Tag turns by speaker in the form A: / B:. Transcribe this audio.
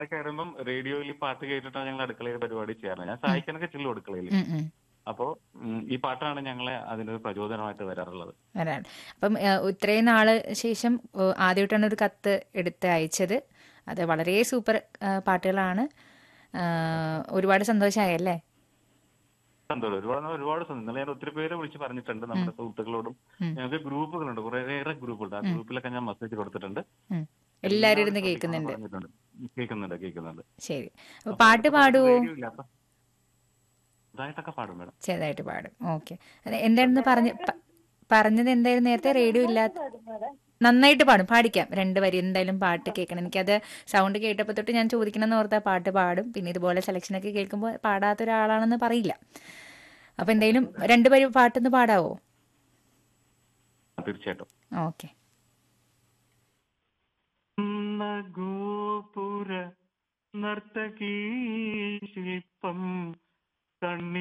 A: കയറുമ്പം റേഡിയോയിൽ പാട്ട് കേട്ടിട്ടാണ് ഞങ്ങൾ അടുക്കളയിൽ പരിപാടി ചെയ്യാറ് ഞാൻ സഹായിക്കാനൊക്കെ ചെല്ലും അടുക്കളയിൽ
B: ഉം, ഉം.
A: അപ്പോ ഉം, ഈ പാട്ടാണ് ഞങ്ങളെ അതിനൊരു പ്രചോദനമായിട്ട് വരാറുള്ളത്
B: വരാൻ അപ്പം ഏ, ഇത്രയും നാള് ശേഷം ഓ, ആദ്യമായിട്ടാണ് ഒരു കത്ത് എടുത്ത് അയച്ചത് അത് വളരെ സൂപ്പർ ആ, പാട്ടുകളാണ് ആ, ഒരുപാട് സന്തോഷമായല്ലേ
A: സന്തോഷം ഒരുപാട് ഒരുപാട് സന്തോഷം ഇന്നലെ ഞാൻ ഒത്തിരി പേരെ വിളിച്ച് പറഞ്ഞിട്ടുണ്ട് നമ്മുടെ സുഹൃത്തുക്കളോടും
B: ഉം.
A: ഞങ്ങൾക്ക് ഗ്രൂപ്പുകളുണ്ട് കുറേയേറെ ഗ്രൂപ്പുണ്ട് ആ ഗ്രൂപ്പിലൊക്കെ ഞാൻ മെസ്സേജ് കൊടുത്തിട്ടുണ്ട്
B: ഉം. എല്ലാവരും ഇരുന്ന്
A: എല്ലാവരും
B: കേൾക്കുന്നുണ്ട്
A: പറഞ്ഞിട്ടുണ്ട്. കേൾക്കുന്നുണ്ട് കേൾക്കുന്നുണ്ട്
B: ശരി അപ്പൊ പാട്ട് പാടുവോ
A: റേഡിയോ ഇല്ല, അപ്പൊ ഇതായിട്ടൊക്കെ പാടും മേഡം
B: ചെറുതായിട്ട് പാടും ഓക്കെ എന്തായിരുന്നു പറഞ്ഞ പ- പറഞ്ഞത് എന്തായിരുന്നു നേരത്തെ റേഡിയോ ഇല്ലാത്ത നന്നായിട്ട് പാടും പാടിക്കാം രണ്ട് വരി എന്തായാലും പാട്ട് കേൾക്കണം എനിക്കത് സൗണ്ട് കേട്ടപ്പോൾ തൊട്ട് ഞാൻ ചോദിക്കണമെന്ന് ഓർത്താ പാട്ട് പാടും പിന്നെ ഇതുപോലെ സെലക്ഷനൊക്കെ കേൾക്കുമ്പോൾ പാടാത്ത ഒരാളാണെന്ന് പറയില്ല അപ്പൊ എന്തായാലും രണ്ട് വരി പാട്ടൊന്ന് പാടാവോ
A: തീർച്ചയായിട്ടും
B: ഓക്കെ
A: ഗോപുര നർത്തകീ ശില്പം കണ്ണി